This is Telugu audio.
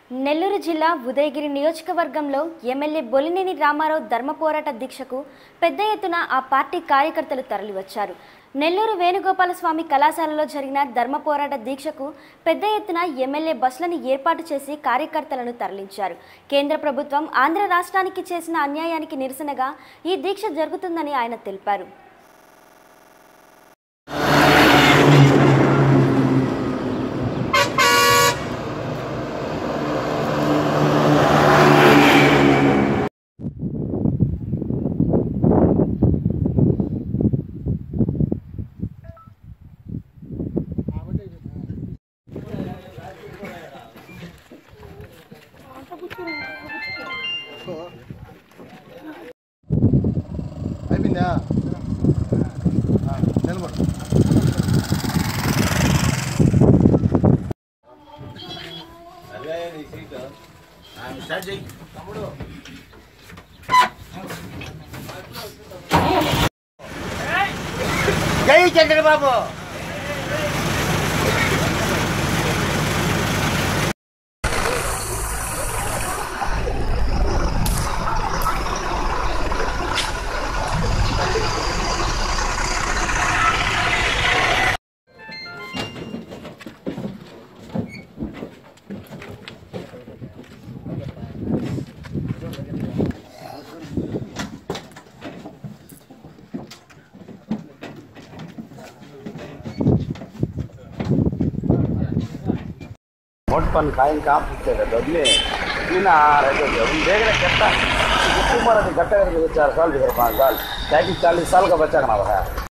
నెల్లూరు జిల్లా ఉదయగిరి నియోజకవర్గంలో ఎమ్మెల్యే బొలినేని రామారావు ధర్మ పోరాట దీక్షకు పెద్ద ఎత్తున ఆ పార్టీ కార్యకర్తలు తరలివచ్చారు నెల్లూరు వేణుగోపాలస్వామి కళాశాలలో జరిగిన ధర్మ పోరాట దీక్షకు పెద్ద ఎత్తున ఎమ్మెల్యే బస్సులను ఏర్పాటు చేసి కార్యకర్తలను తరలించారు కేంద్ర ప్రభుత్వం ఆంధ్ర రాష్ట్రానికి చేసిన అన్యాయానికి నిరసనగా ఈ దీక్ష జరుగుతుందని ఆయన తెలిపారు అయిపోయిందా ఆ, నిలబడు జై చంద్రబాబు वोट पन खाएं का पूछते हैं दबले बिना रहे थे उन देख रहे कितना उम्र है गट्टे करके चार साल भी पाँच साल चालीस चालीस साल का बच्चा का नाम है